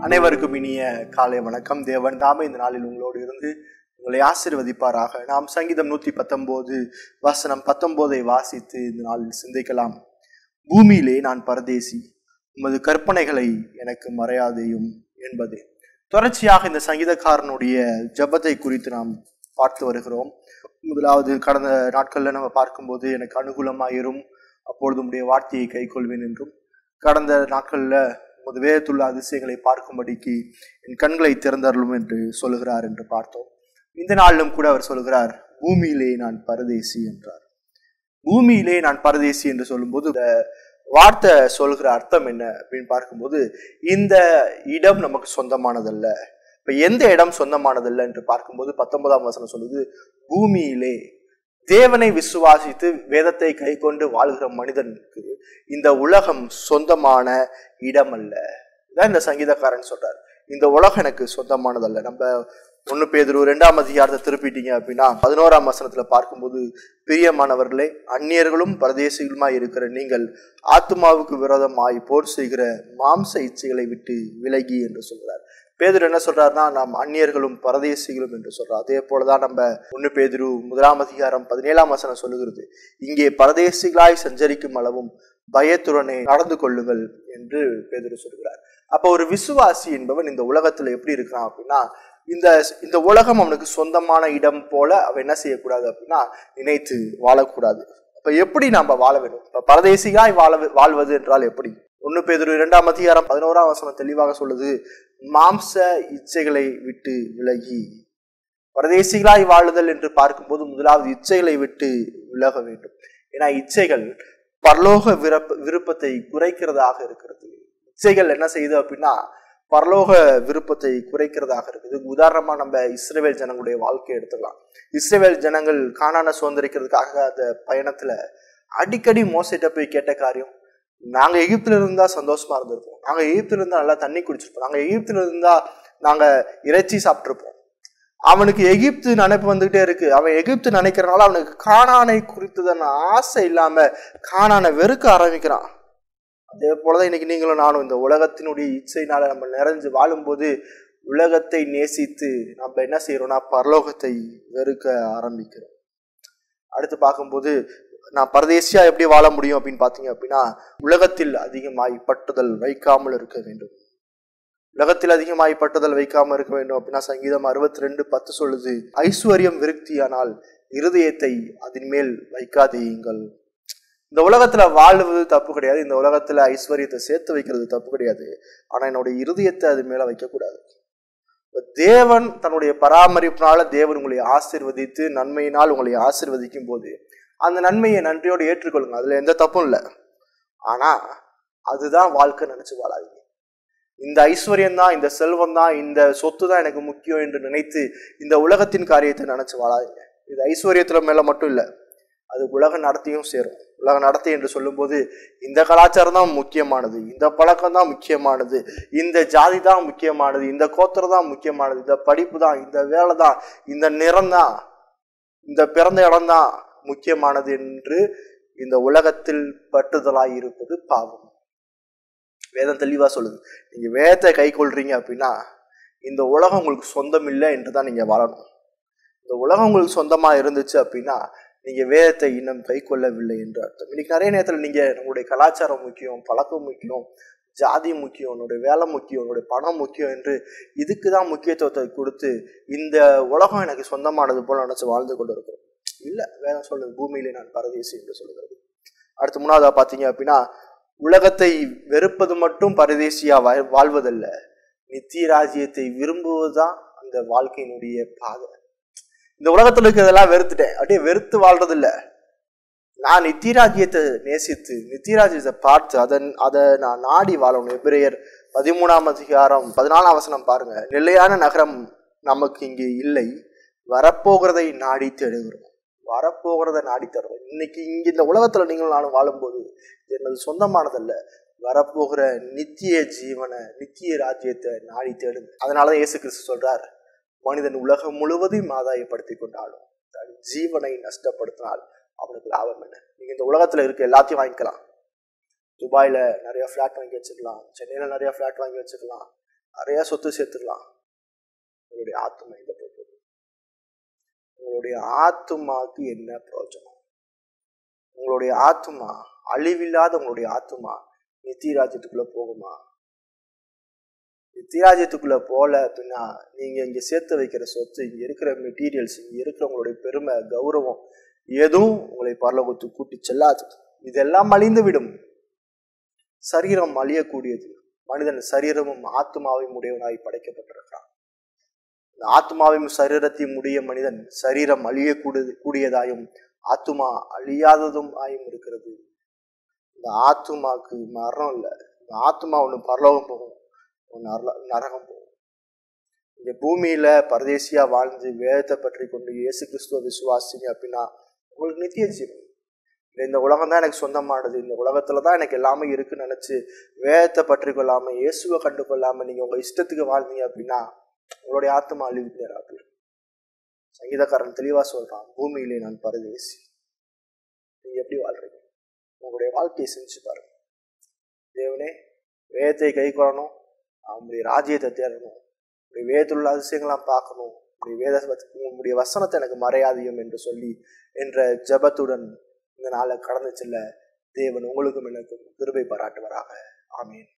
அனைவருக்கும் இனிய காலை வணக்கம் தேவன் தாமே இந்த நாளில் உங்களோடு இருந்து உங்களை ஆசீர்வதிப்பாராக நாம் சங்கீதம் நூற்றி பத்தொம்போது வசனம் பத்தொம்போதை வாசித்து இந்த நாளில் சிந்திக்கலாம் பூமியிலே நான் பரதேசி உமது கற்பனைகளை எனக்கு மறையாதேயும் என்பதே தொடர்ச்சியாக இந்த சங்கீதக்காரனுடைய ஜெபத்தை குறித்து நாம் பார்த்து வருகிறோம் முதலாவது கடந்த நாட்களில் நம்ம பார்க்கும்போது எனக்கு அனுகூலமாயிரும் அப்பொழுது உடைய வார்த்தையை கைக்கொள்வேன் என்றும் கடந்த நாட்களில் உமது வேதத்துள்ள அதிசயங்களை பார்க்கும்படிக்கு என் கண்களை திறந்தருளும் என்று சொல்லுகிறார் என்று பார்த்தோம் இந்த நாளிலும் கூட அவர் சொல்லுகிறார் பூமியிலே நான் பரதேசி என்றார் பூமியிலே நான் பரதேசி என்று சொல்லும்போது இந்த வார்த்தை சொல்கிற அர்த்தம் என்ன அப்படின்னு பார்க்கும்போது இந்த இடம் நமக்கு சொந்தமானதல்ல இப்ப எந்த இடம் சொந்தமானதல்ல என்று பார்க்கும்போது பத்தொன்பதாம் வசனம் சொல்லுது பூமியிலே தேவனை விசுவாசித்து வேதத்தை கை கொண்டு வாழ்கிற மனிதனுக்கு இந்த உலகம் சொந்தமான இடம் அல்ல இதான் இந்த சங்கீதக்காரன் சொல்றார் இந்த உலகம் எனக்கு சொந்தமானதல்ல நம்ம ஒன்று பேதரு ரெண்டாம் அதிகாரத்தை திருப்பிட்டீங்க அப்படின்னா பதினோராம் வசனத்துல பார்க்கும்போது பிரியமானவர்களே அந்நியர்களும் பரதேசிகளுமாய் இருக்கிற நீங்கள் ஆத்மாவுக்கு விரோதமாய் போர் செய்கிற மாம்ச இச்சைகளை விட்டு விலகி என்று சொல்கிறார் பேதுரு என்ன சொல்றாருன்னா நாம் அந்நியர்களும் பரதேசிகளும் என்று சொல்றோம் அதே போலதான் நம்ம ஒன்று பேதுரு முதலாம் அதிகாரம் பதினேழாம் வசனம் சொல்லுகிறது இங்கே பரதேசிகளாய் சஞ்சரிக்கும் அளவும் பயத்துடனே நடந்து கொள்ளுங்கள் என்று பேதுரு சொல்கிறார் அப்போ ஒரு விசுவாசி என்பவன் இந்த உலகத்துல எப்படி இருக்கிறான் அப்படின்னா இந்த இந்த உலகம் அவனுக்கு சொந்தமான இடம் போல அவன் என்ன செய்யக்கூடாது அப்படின்னா நினைத்து வாழக்கூடாது அப்ப எப்படி நாம வாழ வேண்டும் இப்ப பரதேசியாய் வாழ வாழ்வது என்றால் எப்படி ஒன்னு பேதொரு இரண்டாம் அதிகாரம் பதினோராம் வசனம் தெளிவாக சொல்லுது மாம்ச இச்சைகளை விட்டு விலகி பரதேசிகளாய் வாழுதல் என்று பார்க்கும்போது முதலாவது இச்சைகளை விட்டு விலக வேண்டும் ஏன்னா இச்சைகள் பரலோக விருப்ப விருப்பத்தை குறைக்கிறதாக இருக்கிறது இச்சைகள் என்ன செய்யுது அப்படின்னா பரலோக விருப்பத்தை குறைக்கிறதாக இருக்குது உதாரணமா நம்ம இஸ்ரேவேல் ஜனங்களுடைய வாழ்க்கையை எடுத்துக்கலாம் இஸ்ரேவேல் ஜனங்கள் காணான சுதந்திரிக்கிறதுக்காக அந்த பயணத்துல அடிக்கடி மோசிட்ட போய் கேட்ட காரியம் நாங்க எகிப்துல இருந்தா சந்தோஷமா இருந்திருப்போம் நாங்க எகிப்துல இருந்தா நல்லா தண்ணி குடிச்சிருப்போம் நாங்க எகிப்துல இருந்தா நாங்க இறைச்சி சாப்பிட்டிருப்போம் அவனுக்கு எகிப்து நினைப்பு வந்துகிட்டே இருக்கு அவன் எகிப்து நினைக்கிறனால அவனுக்கு காணானை குறித்ததான ஆசை இல்லாம காணானை வெறுக்க ஆரம்பிக்கிறான் அதே போலதான் இன்னைக்கு நீங்களும் நானும் இந்த உலகத்தினுடைய இச்சையினால நம்ம நிறைஞ்சு வாழும்போது உலகத்தை நேசித்து நம்ம என்ன செய்யறோம்னா பரலோகத்தை வெறுக்க ஆரம்பிக்கிறோம் அடுத்து பார்க்கும்போது நான் பரதேசியா எப்படி வாழ முடியும் அப்படின்னு பார்த்தீங்க அப்படின்னா உலகத்தில் அதிகமாய் பட்டுதல் வைக்காமல் இருக்க வேண்டும் உலகத்தில் அதிகமாய் பட்டுதல் வைக்காமல் இருக்க வேண்டும் அப்படின்னா சங்கீதம் அறுபத்தி ரெண்டு பத்து சொல்லுது ஐஸ்வர்யம் விருத்தியானால் இருதயத்தை அதன் மேல் வைக்காதேயுங்கள் இந்த உலகத்துல வாழ்வது தப்பு கிடையாது இந்த உலகத்துல ஐஸ்வர்யத்தை சேர்த்து வைக்கிறது தப்பு கிடையாது ஆனா என்னுடைய இருதயத்தை அது மேல வைக்கக்கூடாது தேவன் தன்னுடைய பராமரிப்பினால தேவன் உங்களை ஆசிர்வதித்து நன்மையினால் உங்களை ஆசிர்வதிக்கும் போது அந்த நன்மையை நன்றியோடு ஏற்றுக்கொள்ளுங்க அதுல எந்த தப்பும் இல்லை ஆனா அதுதான் வாழ்க்கை நினைச்சு வாழாதீங்க இந்த ஐஸ்வர்யம் தான் இந்த செல்வம் தான் இந்த சொத்து தான் எனக்கு முக்கியம் என்று நினைத்து இந்த உலகத்தின் காரியத்தை நினைச்சு வாழாதீங்க இது ஐஸ்வர்யத்துல மேல மட்டும் இல்லை அது உலக நடத்தியும் சேரும் உலக நடத்தி என்று சொல்லும்போது இந்த கலாச்சாரம் தான் முக்கியமானது இந்த பழக்கம் தான் முக்கியமானது இந்த ஜாதி தான் முக்கியமானது இந்த கோத்திரம் தான் முக்கியமானது இந்த படிப்பு தான் இந்த வேலை தான் இந்த நிறம் தான் இந்த பிறந்த இடம் தான் முக்கியமானது என்று இந்த உலகத்தில் பட்டுதலாய் இருப்பது பாவம் வேதம் தெளிவா சொல்லுது நீங்க வேதத்தை கை கொள்றீங்க அப்படின்னா இந்த உலகம் உங்களுக்கு சொந்தம் இல்லை என்று தான் நீங்க வாழணும் இந்த உலகம் உங்களுக்கு சொந்தமா இருந்துச்சு அப்படின்னா நீங்க வேதத்தை இன்னும் கை கொள்ளவில்லை என்று அர்த்தம் இன்னைக்கு நிறைய நேரத்தில் நீங்க உங்களுடைய கலாச்சாரம் முக்கியம் பழக்கம் முக்கியம் ஜாதி முக்கியம் உன்னுடைய வேலை முக்கியம் உன்னுடைய பணம் முக்கியம் என்று இதுக்கு தான் முக்கியத்துவத்தை கொடுத்து இந்த உலகம் எனக்கு சொந்தமானது போல நினைச்சு வாழ்ந்து கொண்டு இருக்கிறோம் இல்லை வேதம் சொல்லுது பூமியிலே நான் பரதேசி என்று சொல்லுகிறது அடுத்து மூணாவதா பார்த்தீங்க அப்படின்னா உலகத்தை வெறுப்பது மட்டும் பரதேசியா வாழ்வதல்ல நித்திய ராஜ்யத்தை விரும்புவதுதான் அந்த வாழ்க்கையினுடைய பாதை இந்த உலகத்துல இருக்கிறதெல்லாம் வெறுத்துட்டேன் அப்படியே வெறுத்து வாழ்றது இல்ல நான் நித்தியராஜ்யத்தை நேசித்து நித்தியராஜ்யத்தை பார்த்து அதன் அதை நான் நாடி வாழணும் எபிரேயர் பதிமூணாம் அதிகாரம் பதினாலாம் வசனம் பாருங்க நிலையான நகரம் நமக்கு இங்கே இல்லை வரப்போகிறதை நாடி தேடுகிறோம் வரப்போகிறத நாடி தருவோம் இன்னைக்கு இங்க இந்த உலகத்துல நீங்கள் நானும் வாழும்போது எனது சொந்தமானதல்ல வரப்போகிற நித்திய ஜீவனை நித்திய ராஜ்யத்தை நாடி தேடுங்க அதனாலதான் இயேசு கிறிஸ்து சொல்றார் மனிதன் உலகம் முழுவதையும் ஆதாயப்படுத்தி கொண்டாலும் தன் ஜீவனை நஷ்டப்படுத்தினால் அவனுக்கு லாபம் என்ன நீங்க இந்த உலகத்துல இருக்க எல்லாத்தையும் வாங்கிக்கலாம் துபாயில நிறைய ஃபிளாட் வாங்கி வச்சுக்கலாம் சென்னையில நிறைய ஃபிளாட் வாங்கி வச்சுக்கலாம் நிறைய சொத்து சேர்த்துக்கலாம் உங்களுடைய ஆத்மா எங்க போகுது உங்களுடைய ஆத்மாக்கு என்ன பிரயோஜனம் உங்களுடைய ஆத்மா அழிவில்லாத உங்களுடைய ஆத்மா நித்தியராஜ்யத்துக்குள்ள போகுமா நித்தியராஜ்யத்துக்குள்ள போல அப்படின்னா நீங்க இங்க சேர்த்து வைக்கிற சொத்து இங்க இருக்கிற மெட்டீரியல்ஸ் இங்க இருக்கிற உங்களுடைய பெருமை கௌரவம் எதுவும் உங்களை பரலோகத்துக்கு கூட்டி செல்லாது இதெல்லாம் அழிந்து விடும் சரீரம் அழியக்கூடியது மனிதன் சரீரமும் ஆத்மாவையும் உடையவனாய் படைக்கப்பட்டிருக்கிறான் இந்த ஆத்மாவையும் சரீரத்தையும் உடைய மனிதன் சரீரம் அழியக்கூடியது கூடியதாயும் ஆத்மா அழியாததும் ஆயும் இருக்கிறது இந்த ஆத்மாக்கு மரணம் இல்லை இந்த ஆத்மா ஒன்று பரலோகம் போகும் ஒன்று நரல நரகம் போகும் இந்த பூமியில பரதேசியா வாழ்ந்து வேதத்தை பற்றி கொண்டு இயேசு கிறிஸ்துவ விசுவாசிங்க அப்படின்னா உங்களுக்கு நித்திய ஜீவன் இல்லை இந்த உலகம் தான் எனக்கு சொந்தமானது இந்த உலகத்துல தான் எனக்கு எல்லாமே இருக்குன்னு நினைச்சு வேதத்தை பற்றி கொள்ளாம இயேசுவை கண்டு கொள்ளாம நீங்க உங்க இஷ்டத்துக்கு வாழ்ந்தீங்க அப்படின்னா உங்களுடைய ஆத்மா அழிவு நேரம் சங்கீதக்காரன் தெளிவா சொல்றான் பூமியிலே நான் பரதேசி நீங்க எப்படி வாழ்றீங்க உங்களுடைய வாழ்க்கையை செஞ்சு பாருங்க தேவனே வேதத்தை கை கொள்ளணும் அவங்களுடைய ராஜ்யத்தை தேடணும் உங்களுடைய வேதத்தில் உள்ள அதிசயங்களாம் பார்க்கணும் உங்களுடைய வேத உங்களுடைய வசனத்தை எனக்கு மறையாதியும் என்று சொல்லி என்ற ஜபத்துடன் இந்த நாளை கடந்து செல்ல தேவன் உங்களுக்கும் எனக்கும் கிருபை பாராட்டுவராக ஆமீன்